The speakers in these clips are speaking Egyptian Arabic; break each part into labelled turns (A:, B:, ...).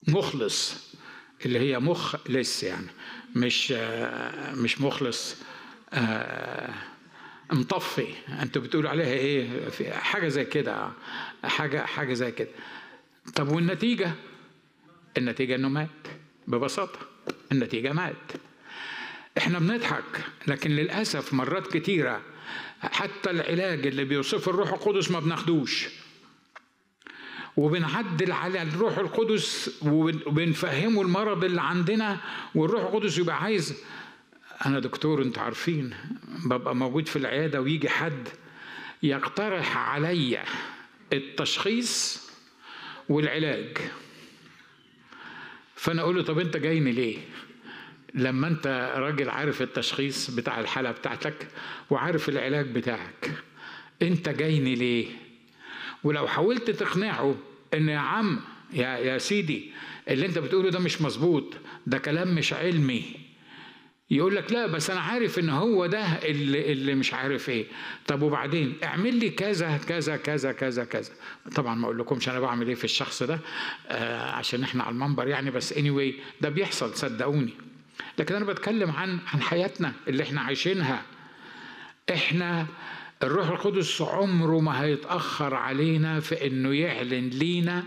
A: مخلص اللي هي مخلص يعني مش مش مخلص مطفي انتوا بتقولوا عليها ايه في حاجه زي كده حاجه حاجه زي كده طب والنتيجه النتيجه انه مات ببساطه النتيجه مات احنا بنضحك لكن للاسف مرات كتيره حتى العلاج اللي بيوصفه الروح القدس ما بناخدوش وبنعدل على الروح القدس وبنفهمه المرض اللي عندنا والروح القدس يبقى عايز انا دكتور انتوا عارفين ببقى موجود في العياده ويجي حد يقترح عليا التشخيص والعلاج فانا اقول له طب انت جايني ليه لما انت راجل عارف التشخيص بتاع الحاله بتاعتك وعارف العلاج بتاعك انت جايني ليه ولو حاولت تقنعه ان يا عم يا يا سيدي اللي انت بتقوله ده مش مظبوط ده كلام مش علمي يقول لك لا بس انا عارف ان هو ده اللي, اللي مش عارف ايه طب وبعدين اعمل لي كذا كذا كذا كذا كذا طبعا ما اقول لكمش انا بعمل ايه في الشخص ده آه عشان احنا على المنبر يعني بس anyway ده بيحصل صدقوني لكن انا بتكلم عن عن حياتنا اللي احنا عايشينها احنا الروح القدس عمره ما هيتاخر علينا في انه يعلن لينا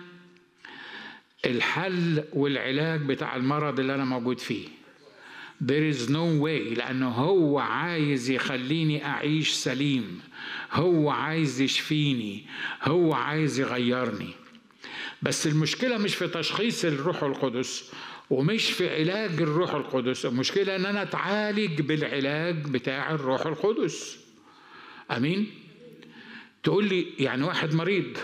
A: الحل والعلاج بتاع المرض اللي انا موجود فيه There is no way لأنه هو عايز يخليني أعيش سليم هو عايز يشفيني هو عايز يغيرني بس المشكلة مش في تشخيص الروح القدس ومش في علاج الروح القدس المشكلة أن أنا أتعالج بالعلاج بتاع الروح القدس أمين تقول لي يعني واحد مريض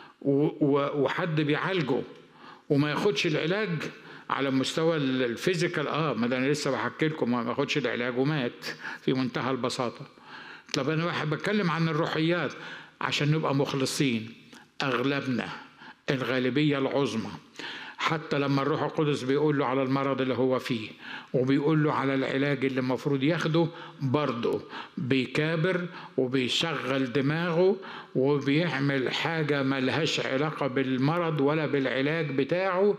A: وحد بيعالجه وما ياخدش العلاج على مستوى الفيزيكال اه ما ده انا لسه بحكي لكم ما ياخدش العلاج ومات في منتهى البساطه طب انا واحد بتكلم عن الروحيات عشان نبقى مخلصين اغلبنا الغالبيه العظمى حتى لما الروح القدس بيقول له على المرض اللي هو فيه وبيقول له على العلاج اللي المفروض ياخده برضه بيكابر وبيشغل دماغه وبيعمل حاجة ملهاش علاقة بالمرض ولا بالعلاج بتاعه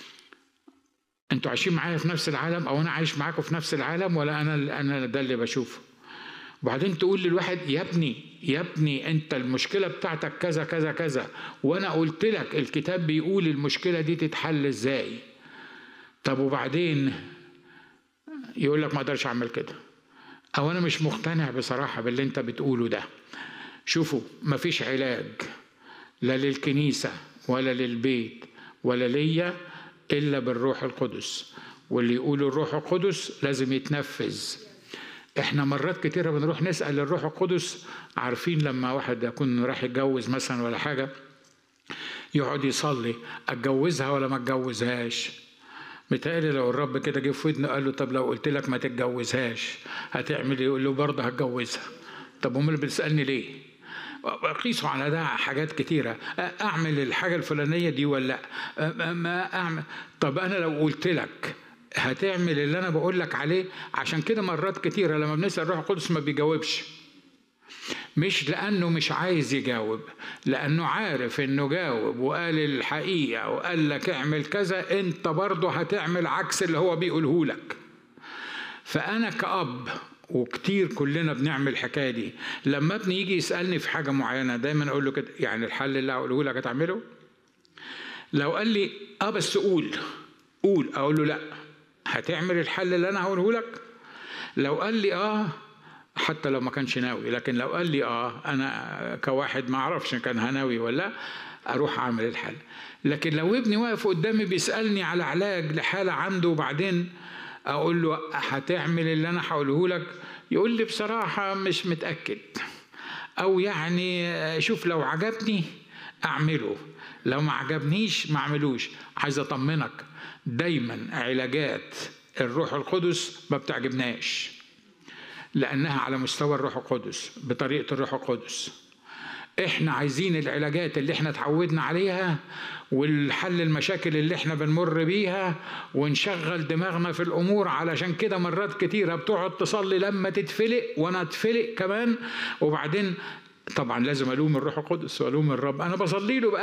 A: انتوا عايشين معايا في نفس العالم او انا عايش معاكم في نفس العالم ولا انا انا ده اللي بشوفه وبعدين تقول للواحد يا ابني يا ابني انت المشكله بتاعتك كذا كذا كذا وانا قلت لك الكتاب بيقول المشكله دي تتحل ازاي طب وبعدين يقول لك ما اقدرش اعمل كده او انا مش مقتنع بصراحه باللي انت بتقوله ده شوفوا مفيش علاج لا للكنيسه ولا للبيت ولا ليا الا بالروح القدس واللي يقول الروح القدس لازم يتنفذ احنا مرات كتيرة بنروح نسأل الروح القدس عارفين لما واحد يكون راح يتجوز مثلا ولا حاجة يقعد يصلي اتجوزها ولا ما اتجوزهاش متهيألي لو الرب كده جه في ودنه قال له طب لو قلت لك ما تتجوزهاش هتعمل ايه؟ يقول له برضه هتجوزها طب امال بتسألني ليه؟ قيسوا على ده حاجات كتيرة أعمل الحاجة الفلانية دي ولا لا ما أعمل طب أنا لو قلت لك هتعمل اللي أنا بقول لك عليه عشان كده مرات كتيرة لما بنسأل الروح القدس ما بيجاوبش مش لأنه مش عايز يجاوب لأنه عارف إنه جاوب وقال الحقيقة وقال لك اعمل كذا أنت برضه هتعمل عكس اللي هو بيقوله لك فأنا كأب وكتير كلنا بنعمل الحكايه دي لما ابني يجي يسالني في حاجه معينه دايما اقول له كده يعني الحل اللي هقوله لك هتعمله لو قال لي اه بس قول قول اقول له لا هتعمل الحل اللي انا هقوله لك لو قال لي اه حتى لو ما كانش ناوي لكن لو قال لي اه انا كواحد ما اعرفش كان هناوي ولا اروح اعمل الحل لكن لو ابني واقف قدامي بيسالني على علاج لحاله عنده وبعدين اقول له هتعمل اللي انا هقوله لك يقول لي بصراحه مش متاكد او يعني شوف لو عجبني اعمله لو ما عجبنيش ما اعملوش عايز اطمنك دايما علاجات الروح القدس ما بتعجبناش لانها على مستوى الروح القدس بطريقه الروح القدس احنا عايزين العلاجات اللي احنا اتعودنا عليها والحل المشاكل اللي احنا بنمر بيها ونشغل دماغنا في الامور علشان كده مرات كتيره بتقعد تصلي لما تتفلق وانا اتفلق كمان وبعدين طبعا لازم الوم الروح القدس والوم الرب انا بصلي له بقى